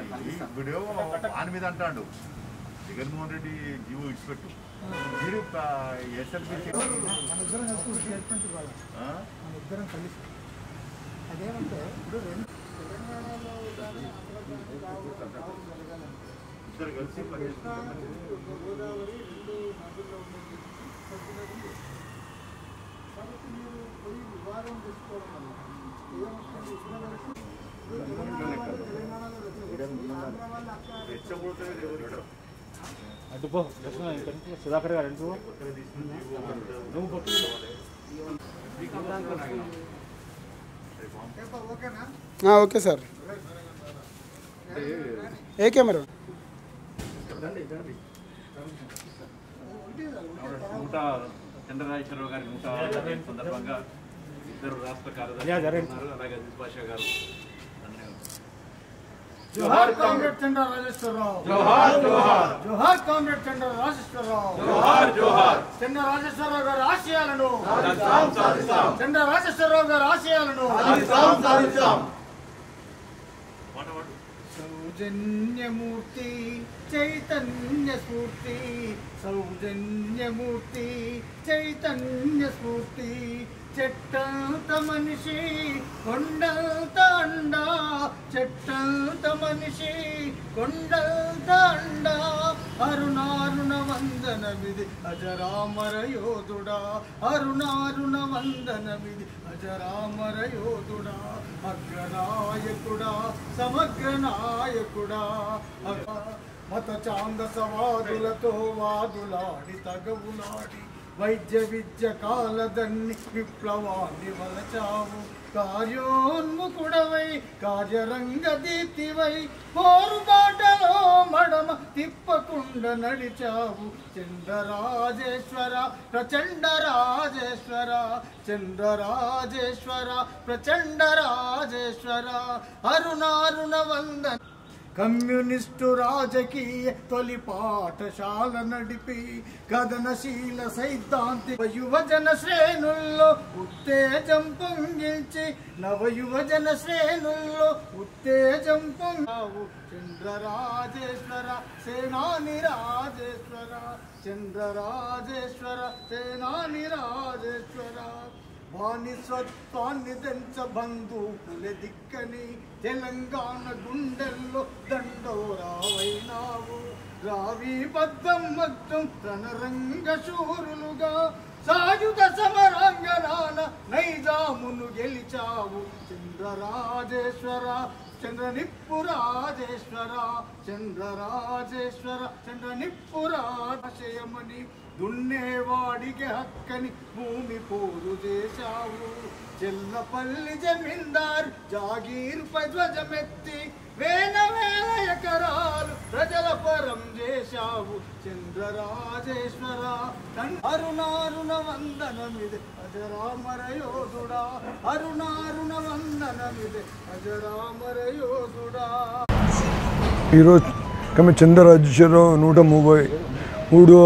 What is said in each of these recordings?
ఇప్పుడు ఆయన మీద అంటాడు జగన్మోహన్ రెడ్డి జీవో ఇచ్చిపెట్టు మీరు ఎస్ఎల్బి మన ఇద్దరం కలిసి స్టేట్మెంట్ ఇవ్వాలి మన ఇద్దరం కలిసి అదేమంటే ఇప్పుడు రెండు తెలంగాణలో కానీ ఆంధ్రప్రదేశ్ రావడం రావడం జరగాలంటే ఇద్దరు కలిసి కృష్ణా గోదావరి రెండు నదుల్లో ఉండేది సత్యనది ఉంది. కాబట్టి మీరు పోయి వివాదం చేసుకోవడం వల్ల ఏమవుతుంది ఇద్దరు కలిసి ఇప్పుడు తెలంగాణ వాళ్ళు తెలంగాణలో వ్యతిరేకిస్తారు. ఆంధ్ర వాళ్ళు అక్కడ రెచ్చగొడితే ఎవరు అటు పో దర్శనం ఇక్కడ సుధాకర్ గారు అటు పో. నువ్వు పట్టు రేపు ఓకేనా ఓకే సార్ ఏ కెమెరా నూట చంద్రరాజేశ్వరరావు గారి నూట యాభై సందర్భంగా ఇద్దరు రాష్ట్ర యా, కార్యదర్శి జరగండి. ఉన్నారు. అలాగే అజిత్ బాషా గారు ధన్యవాదాలు జోహార్ కామ్రేడ్ చంద్ర రాజేశ్వరరావు జోహార్ జోహార్ జోహార్ కామ్రేడ్ చంద్ర రాజేశ్వరరావు జోహార్ జోహార్ చంద్ర రాజేశ్వరరావు గారి ఆశయాలను చంద్ర రాజేశ్వరరావు గారి ఆశయాలను సౌజన్యమూర్తి చైతన్య స్ఫూర్తి సౌజన్యమూర్తి చైతన్య స్ఫూర్తి చెట్టంత మనిషి కొండంత అండా చెట్టంత మనిషి కొండంత అండా అరుణారుణ వందనమిది అజరామర యోధుడా అరుణారుణ వందనమిది అజరామర యోధుడా అగ్రనాయకుడా సమగ్ర నాయకుడా అగ- మత ఛాందసవాదులతో వాదులాడి తగవులాడి వైద్య విద్య కాలదన్ని విప్లవాన్ని వలచావు కార్యోన్ముఖుడవై కార్యరంగ దీప్తివై పోరుబాటలో మడమ తిప్పకుండ నడిచావు చంద్రరాజేశ్వర ప్రచండ రాజేశ్వర చంద్రరాజేశ్వర ప్రచండ రాజేశ్వర అరుణారుణ వందన కమ్యూనిస్టు రాజకీయ తొలి పాఠశాల నడిపి కథనశీల సైద్ధాంతిక యువజన శ్రేణుల్లో ఉత్తేజం పొంగిల్చి నవ యువజన శ్రేణుల్లో ఉత్తేజం పొంగావు చంద్రరాజేశ్వర సేనాని రాజేశ్వర చంద్రరాజేశ్వర సేనాని రాజేశ్వర వాణిస్వత్వాన్ని తెంచ బంధువుల దిక్కని తెలంగాణ గుండెల్లో దండోరావైనావు రావి బద్దం మద్దం రణరంగ శూరులుగా సాయుధ సమరాంగనాన నైజామును గెలిచావు చంద్రరాజేశ్వర చంద్ర నిప్పురాజేశ్వర చంద్రరాజేశ్వర చంద్ర నిప్పురాశయమని దున్నేవాడికి హక్కని భూమి పోరు చేశావు చెల్లపల్లి జమీందార్ జాగీరుపై ధ్వజమెత్తి వేల వేల ఎకరాలు ప్రజల పరం చేశావు చంద్రరాజేశ్వర తన్ అరుణారుణ వందనమిది అజరామర యోధుడా అరుణారుణ వందనమిది అజరామర యోధుడా ఈరోజు కమి చంద్రరాజేశ్వరరావు నూట ముప్పై మూడవ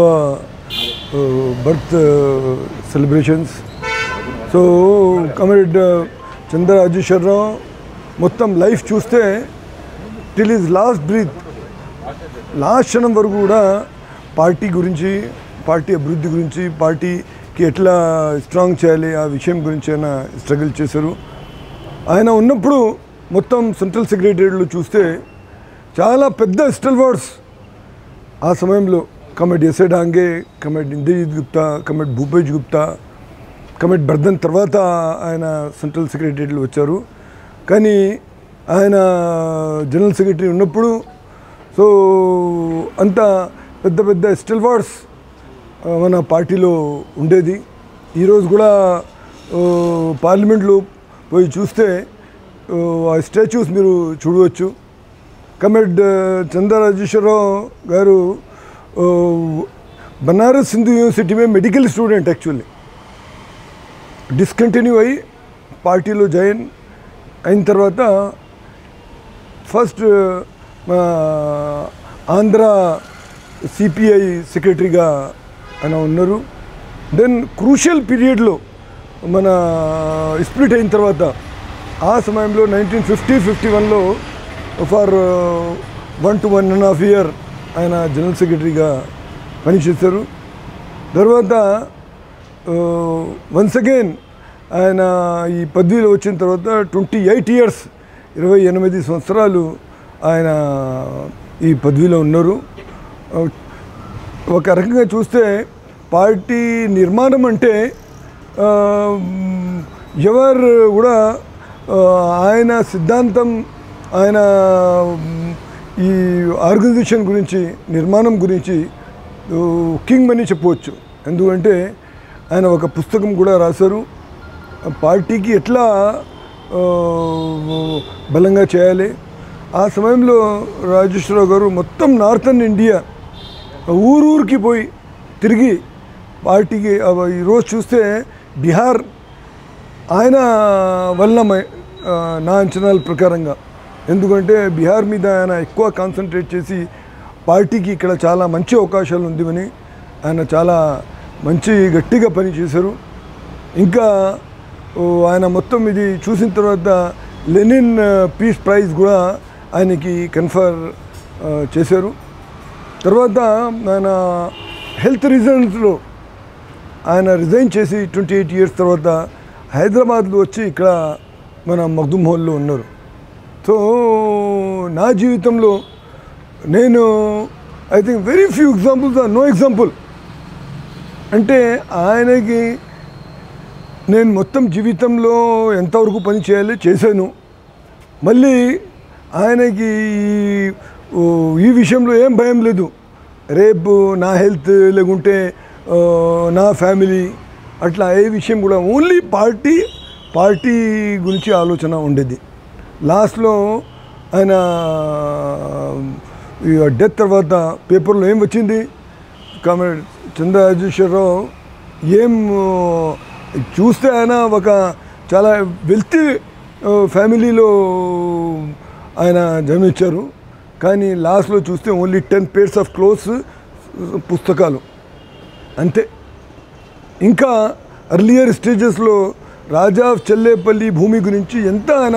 birth celebrations so comrade Chandra Rajeswara Rao మొత్తం లైఫ్ చూస్తే till his last breath last క్షణం వరకు కూడా పార్టీ గురించి పార్టీ అభివృద్ధి గురించి పార్టీకి ఎట్లా స్ట్రాంగ్ చేయాలి ఆ విషయం గురించి ఆయన స్ట్రగుల్ చేశారు ఆయన ఉన్నప్పుడు మొత్తం సెంట్రల్ సెక్రటరీలో చూస్తే చాలా పెద్ద స్టల్వర్డ్స్ ఆ సమయంలో comrade S A Dange comrade Indrajit Gupta comrade Bhupesh Gupta comrade Bardhan తర్వాత ఆయన సెంట్రల్ సెక్రటరీలో వచ్చారు కానీ ఆయన జనరల్ సెక్రటరీ ఉన్నప్పుడు సో అంత పెద్ద పెద్ద స్టిల్వార్డ్స్ మన పార్టీలో ఉండేది ఈరోజు కూడా ఆ, పార్లమెంట్లో పోయి చూస్తే ఆ, ఆ స్టాచ్యూస్ మీరు చూడవచ్చు కమెడ్ చంద్రరాజేశ్వరరావు గారు ఆ, బనారస్ హిందూ యూనివర్సిటీ में మెడికల్ స్టూడెంట్ యాక్చువల్లీ డిస్కంటిన్యూ అయ్యి పార్టీలో జాయిన్ అయిన తర్వాత ఫస్ట్ మా ఆంధ్ర సిపిఐ సెక్రటరీగా ఆయన ఉన్నారు దెన్ క్రూషియల్ పీరియడ్లో మన స్ప్లిట్ అయిన తర్వాత ఆ సమయంలో నైన్టీన్ ఫిఫ్టీ ఫిఫ్టీ వన్లో for one to one and half year ఆయన జనరల్ సెక్రటరీగా పనిచేశారు తర్వాత వన్స్ అగైన్ ఆయన ఈ పదవిలో వచ్చిన తర్వాత ట్వంటీ ఎయిట్ ఇయర్స్ ఇరవై ఎనిమిది సంవత్సరాలు ఆయన ఈ పదవిలో ఉన్నారు ఆ, ఒక రకంగా చూస్తే పార్టీ నిర్మాణం అంటే ఆ, మ్, ఎవరు కూడా ఆ, ఆయన సిద్ధాంతం ఆయన మ్, ఈ ఆర్గనైజేషన్ గురించి నిర్మాణం గురించి ఆ, కింగ్ అని చెప్పవచ్చు ఎందుకంటే ఆయన ఒక పుస్తకం కూడా రాశారు ఆ పార్టీకి ఎట్లా ఆ, బలంగా చేయాలి ఆ సమయంలో రాజేశ్వరరావు గారు మొత్తం నార్థన్ ఇండియా ఊరూరికి పోయి తిరిగి పార్టీకి అవ- ఈరోజు చూస్తే బీహార్ ఆయన వల్ల మ- ఆ, నా అంచనాల ప్రకారంగా ఎందుకంటే బీహార్ మీద ఆయన ఎక్కువ కాన్సన్ట్రేట్ చేసి పార్టీకి ఇక్కడ చాలా మంచి అవకాశాలు ఉందివని ఆయన చాలా మంచి గట్టిగా పని చేశారు ఇంకా ఓ, ఆయన మొత్తం ఇది చూసిన తర్వాత లెనిన్ ఆ, పీస్ ప్రైజ్ కూడా ఆయనకి కన్ఫర్ ఆ, చేశారు తర్వాత ఆయన హెల్త్ రీజన్స్లో ఆయన రిజైన్ చేసి ట్వంటీ ఎయిట్ ఇయర్స్ తర్వాత హైదరాబాద్లో వచ్చి ఇక్కడ మన మగ్దుమ్ హాల్లో ఉన్నారు సో నా జీవితంలో నేను I think very few examples are no example అంటే ఆయనకి నేను మొత్తం జీవితంలో ఎంతవరకు పని చేయాలి చేశాను మళ్ళీ ఆయనకి ఈ- ఓ, ఈ విషయంలో ఏం భయం లేదు రేపు నా హెల్త్ లేకుంటే ఆ, నా ఫ్యామిలీ అట్లా ఏ విషయం కూడా ఓన్లీ పార్టీ పార్టీ గురించి ఆలోచన ఉండేది లాస్ట్లో ఆయన డెత్ తర్వాత పేపర్లో ఏం వచ్చింది కామ్రేడ్ చంద్రరాజేశ్వరరావు ఏం ఆ, చూస్తే ఆయన ఒక చాలా వెల్తీ ఫ్యామిలీలో ఆయన జన్మించారు కానీ లాస్ట్లో చూస్తే only ten pairs of clothes పుస్తకాలు అంతే ఇంకా అర్లియర్ స్టేజెస్లో రాజా ఆఫ్ చెల్లేపల్లి భూమి గురించి ఎంత ఆయన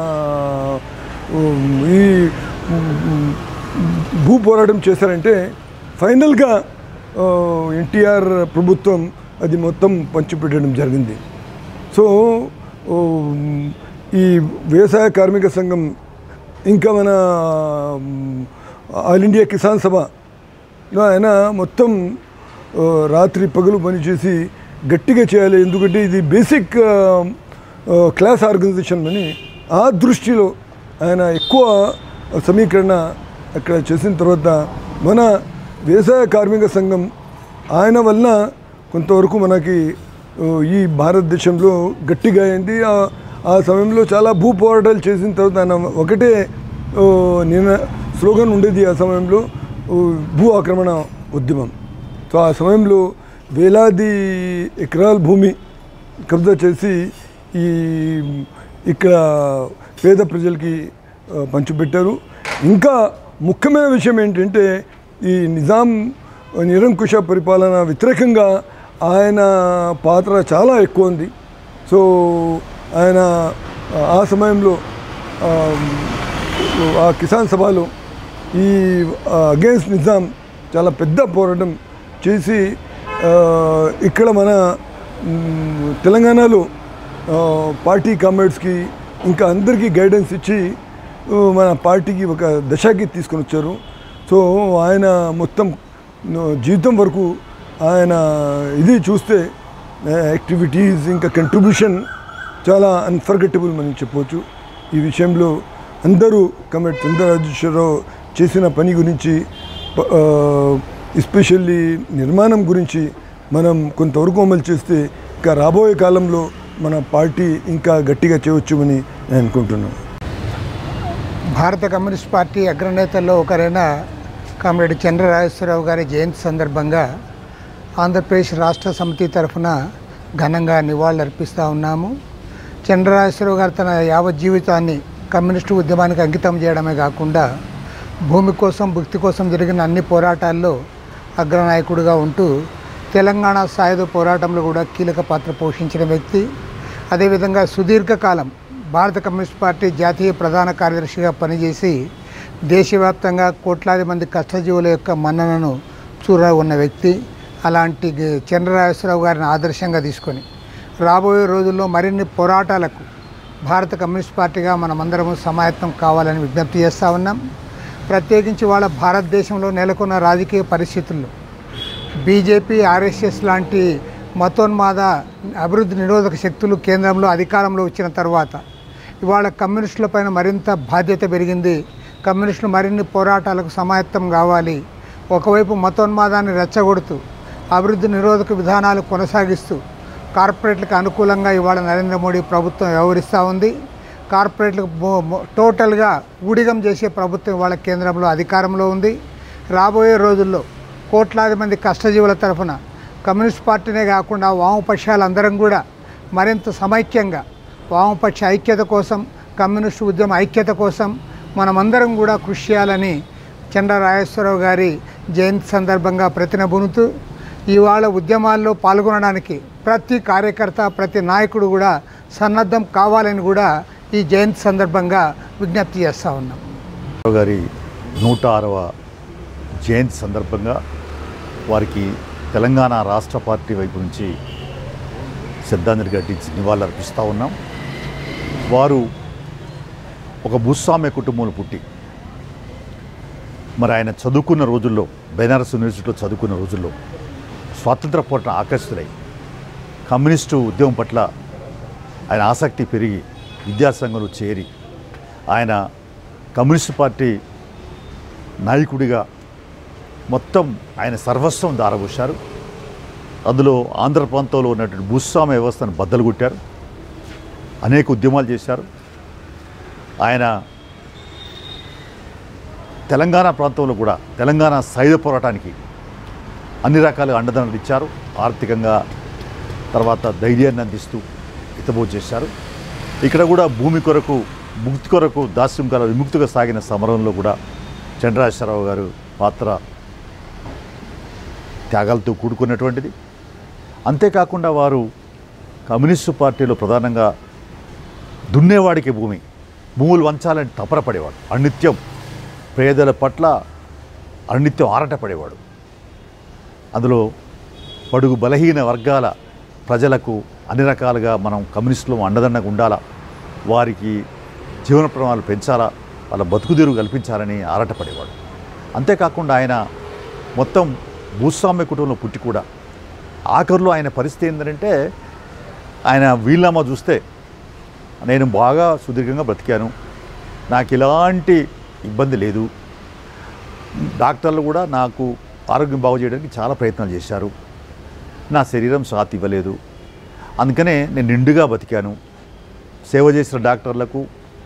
ఉమ్, ఈ ఉమ్, భూ పోరాటం చేశారంటే ఫైనల్గా ఎన్టీఆర్ ప్రభుత్వం అది మొత్తం పంచిపెట్టడం జరిగింది సో ఉమ్, ఈ వ్యవసాయ కార్మిక సంఘం ఇంకా మన ఉమ్, ఆల్ ఇండియా కిసాన్ సభలో ఆయన మొత్తం ఆ, రాత్రి పగలు పనిచేసి గట్టిగా చేయాలి ఎందుకంటే ఇది బేసిక్ ఆ, ఆ, క్లాస్ ఆర్గనైజేషన్ అని ఆ దృష్టిలో ఆయన ఎక్కువ సమీకరణ అక్కడ చేసిన తర్వాత మన వ్యవసాయ కార్మిక సంఘం ఆయన వలన కొంతవరకు మనకి ఆ, ఈ భారతదేశంలో గట్టిగా అయింది ఆ- ఆ సమయంలో చాలా భూ పోరాటాలు చేసిన తర్వాత ఆయన ఒకటే ఆ, నిన్న స్లోగన్ ఉండేది ఆ సమయంలో ఆ, భూ ఆక్రమణ ఉద్యమం సో ఆ సమయంలో వేలాది ఎకరాల భూమి కబ్జా చేసి ఈ ఇక్కడ పేద ప్రజలకి ఆ, పంచిపెట్టారు ఇంకా ముఖ్యమైన విషయం ఏంటంటే ఈ నిజాం నిరంకుశ పరిపాలన వ్యతిరేకంగా ఆయన పాత్ర చాలా ఎక్కువ ఉంది సో ఆయన ఆ సమయంలో ఆ, ఆ కిసాన్ సభలో ఈ అగేన్స్ట్ నిజాం చాలా పెద్ద పోరాటం చేసి ఆ, ఇక్కడ మన మ్, తెలంగాణలో ఆ, పార్టీ కామ్రేడ్స్కి ఇంకా అందరికీ గైడెన్స్ ఇచ్చి ఆ, మన పార్టీకి ఒక దశకి తీసుకొని వచ్చారు సో ఆయన మొత్తం ఆ, జీవితం వరకు ఆయన ఇది చూస్తే యాక్టివిటీస్ ఇంకా కంట్రిబ్యూషన్ చాలా అన్ఫర్గెటబుల్ మనం చెప్పవచ్చు ఈ విషయంలో అందరూ కమెట్ చంద్రరాజేశ్వరరావు చేసిన పని గురించి ఎస్పెషల్లీ నిర్మాణం గురించి మనం కొంతవరకు అమలు చేస్తే ఇంకా రాబోయే కాలంలో మన పార్టీ ఇంకా గట్టిగా చేయవచ్చు అని నేను అనుకుంటున్నాను భారత కమ్యూనిస్ట్ పార్టీ అగ్రనేతల్లో ఒకరైన కామ్రేడ్ చంద్రరాజేశ్వరరావు గారి జయంతి సందర్భంగా ఆంధ్రప్రదేశ్ రాష్ట్ర సమితి తరఫున ఘనంగా నివాళులర్పిస్తూ ఉన్నాము చంద్రరాజేశ్వరరావు గారు తన యావత్ జీవితాన్ని కమ్యూనిస్టు ఉద్యమానికి అంకితం చేయడమే కాకుండా భూమి కోసం భక్తి కోసం జరిగిన అన్ని పోరాటాల్లో అగ్రనాయకుడిగా ఉంటూ తెలంగాణ సాయుధ పోరాటంలో కూడా కీలక పాత్ర పోషించిన వ్యక్తి అదేవిధంగా సుదీర్ఘకాలం భారత కమ్యూనిస్ట్ పార్టీ జాతీయ ప్రధాన కార్యదర్శిగా పనిచేసి దేశవ్యాప్తంగా కోట్లాది మంది కష్టజీవుల యొక్క మన్ననను చూర ఉన్న వ్యక్తి అలాంటి గ- చంద్రరాజేశ్వరరావు గారిని ఆదర్శంగా తీసుకొని రాబోయే రోజుల్లో మరిన్ని పోరాటాలకు భారత కమ్యూనిస్ట్ పార్టీగా మనమందరము సమాయత్తం కావాలని విజ్ఞప్తి చేస్తూ ఉన్నాం ప్రత్యేకించి వాళ్ళ భారతదేశంలో నెలకొన్న రాజకీయ పరిస్థితుల్లో బీజేపీ ఆర్ఎస్ఎస్ లాంటి మతోన్మాద అభివృద్ధి నిరోధక శక్తులు కేంద్రంలో అధికారంలో వచ్చిన తర్వాత ఇవాళ కమ్యూనిస్టులపైన మరింత బాధ్యత పెరిగింది కమ్యూనిస్టులు మరిన్ని పోరాటాలకు సమాయత్తం కావాలి ఒకవైపు మతోన్మాదాన్ని రెచ్చగొడుతూ అభివృద్ధి నిరోధక విధానాలు కొనసాగిస్తూ కార్పొరేట్లకు అనుకూలంగా ఇవాళ నరేంద్ర మోడీ ప్రభుత్వం వ్యవహరిస్తూ ఉంది కార్పొరేట్లకు మో- మో- టోటల్గా ఊడిగం చేసే ప్రభుత్వం ఇవాళ కేంద్రంలో అధికారంలో ఉంది రాబోయే రోజుల్లో కోట్లాది మంది కష్టజీవుల తరఫున కమ్యూనిస్ట్ పార్టీనే కాకుండా వామపక్షాలందరం కూడా మరింత సమైక్యంగా వామపక్ష ఐక్యత కోసం కమ్యూనిస్టు ఉద్యమ ఐక్యత కోసం మనమందరం కూడా కృషి చేయాలని చంద్ర రాజేశ్వరరావు గారి జయంతి సందర్భంగా ప్రతినబునుతూ ఇవాళ ఉద్యమాల్లో పాల్గొనడానికి ప్రతి కార్యకర్త ప్రతి నాయకుడు కూడా సన్నద్ధం కావాలని కూడా ఈ జయంతి సందర్భంగా విజ్ఞప్తి చేస్తూ ఉన్నాం రావు గారి నూట ఆరవ జయంతి సందర్భంగా వారికి తెలంగాణ రాష్ట్ర పార్టీ వైపు నుంచి శ్రద్ధాంజలి ఘటించి నివాళులర్పిస్తూ ఉన్నాం వారు ఒక భూస్వామ్య కుటుంబంలో పుట్టి మరి ఆయన చదువుకున్న రోజుల్లో బెనారస్ యూనివర్సిటీలో చదువుకున్న రోజుల్లో స్వాతంత్ర పోరాటం ఆకర్షితులై కమ్యూనిస్టు ఉద్యమం పట్ల ఆయన ఆసక్తి పెరిగి విద్యాసంఘంలో చేరి ఆయన కమ్యూనిస్ట్ పార్టీ నాయకుడిగా మొత్తం ఆయన సర్వస్వం దారబోశారు అందులో ఆంధ్ర ప్రాంతంలో ఉన్నటువంటి భూస్వామ్య వ్యవస్థను బద్దలు కొట్టారు అనేక ఉద్యమాలు చేశారు ఆయన తెలంగాణ ప్రాంతంలో కూడా తెలంగాణ సాయుధ పోరాటానికి అన్ని రకాలుగా అండదండలు ఇచ్చారు ఆర్థికంగా తర్వాత ధైర్యాన్ని అందిస్తూ హితబోధ చేశారు ఇక్కడ కూడా భూమి కొరకు ముక్తి కొరకు దాస్యం కాల విముక్తిగా సాగిన సమరంలో కూడా చంద్రరాజేశ్వరరావు గారు పాత్ర త్యాగాలతో కూడుకున్నటువంటిది అంతేకాకుండా వారు కమ్యూనిస్టు పార్టీలో ప్రధానంగా దున్నేవాడికి భూమి భూములు వంచాలని తపరపడేవాడు అనిత్యం పేదల పట్ల అనిత్యం ఆరాటపడేవాడు అందులో బడుగు బలహీన వర్గాల ప్రజలకు అన్ని రకాలుగా మనం కమ్యూనిస్టులు అండదండగా ఉండాలా వారికి జీవన ప్రమాణాలు పెంచాలా వాళ్ళ బతుకుదీరు కల్పించాలని ఆరాటపడేవాడు అంతేకాకుండా ఆయన మొత్తం భూస్వామ్య కుటుంబంలో పుట్టి కూడా ఆఖరిలో ఆయన పరిస్థితి ఏంటంటే ఆయన వీళ్ళమ్మ చూస్తే నేను బాగా సుదీర్ఘంగా బ్రతికాను నాకు ఎలాంటి ఇబ్బంది లేదు డాక్టర్లు కూడా నాకు ఆరోగ్యం బాగు చేయడానికి చాలా ప్రయత్నాలు చేశారు నా శరీరం సాత్ ఇవ్వలేదు అందుకనే నేను నిండుగా బతికాను సేవ చేసిన డాక్టర్లకు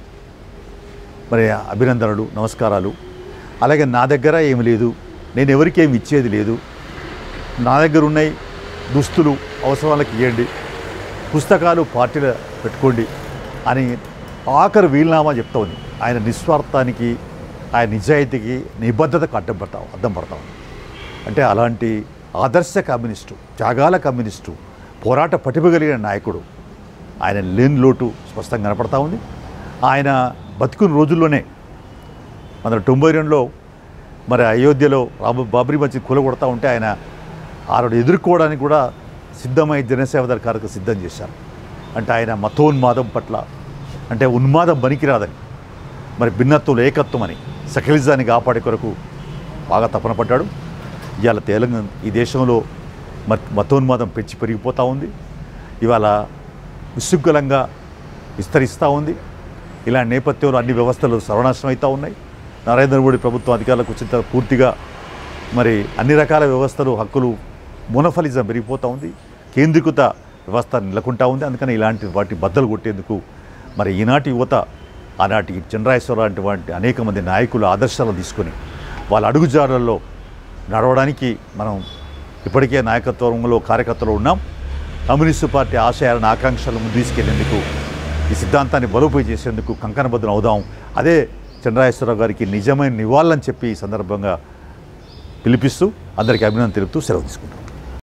మరి అభినందనలు నమస్కారాలు అలాగే నా దగ్గర ఏమి లేదు నేను ఎవరికి ఏమి ఇచ్చేది లేదు నా దగ్గర ఉన్నాయి దుస్తులు అవసరాలకు ఇవ్వండి పుస్తకాలు పార్టీలో పెట్టుకోండి అని ఆఖరి వీలునామా చెప్తా ఉంది ఆయన నిస్వార్థానికి ఆయన నిజాయితీకి నిబద్ధతకు అడ్డం పడతాం అద్దం పడతాం అంటే అలాంటి ఆదర్శ కమ్యూనిస్టు త్యాగాల కమ్యూనిస్టు పోరాట పటిమ కలిగిన నాయకుడు ఆయన లేని లోటు స్పష్టంగా కనపడతా ఉంది ఆయన బతుకున్న రోజుల్లోనే మన తొంభై రెండులో మరి అయోధ్యలో రాబు బాబరీ మస్జిద్ కూలగొడతా ఉంటే ఆయన ఆవిడ ఎదుర్కోవడానికి కూడా సిద్ధమై జనసేవ కార్యక్రమం సిద్ధం చేశారు అంటే ఆయన మతోన్మాదం పట్ల అంటే ఉన్మాదం పనికిరాదని మరి భిన్నత్వం ఏకత్వం అని సకలిజాన్ని కాపాడే కొరకు బాగా తపన పడ్డాడు ఇవాళ తెలంగాణ ఈ దేశంలో మత్ మతోన్మాదం పెంచి పెరిగిపోతూ ఉంది ఇవాళ విశృంఖలంగా విస్తరిస్తూ ఉంది ఇలాంటి నేపథ్యంలో అన్ని వ్యవస్థలు సర్వనాశనం అవుతూ ఉన్నాయి నరేంద్ర మోడీ ప్రభుత్వం అధికారులకు వచ్చిన తర్వాత పూర్తిగా మరి అన్ని రకాల వ్యవస్థలు హక్కులు మోనోఫలిజం పెరిగిపోతూ ఉంది కేంద్రీకృత వ్యవస్థ నెలకొంటా ఉంది అందుకని ఇలాంటి వాటి బద్దలు కొట్టేందుకు మరి ఈనాటి యువత ఆనాటి చంద్రాయేశ్వర లాంటి వాటి అనేక మంది నాయకుల ఆదర్శాలు తీసుకొని వాళ్ళ అడుగుజాడల్లో నడవడానికి మనం ఇప్పటికే నాయకత్వంలో కార్యకర్తలు ఉన్నాం కమ్యూనిస్టు పార్టీ ఆశయాలను ఆకాంక్షలను ముందు తీసుకెళ్లేందుకు ఈ సిద్ధాంతాన్ని బలోపేతం చేసేందుకు కంకణబద్ధం అవుదాం అదే చంద్రాయేశ్వరరావు గారికి నిజమైన నివాళులని చెప్పి ఈ సందర్భంగా పిలిపిస్తూ అందరికీ అభినందన తెలుపుతూ సెలవు తీసుకుంటాం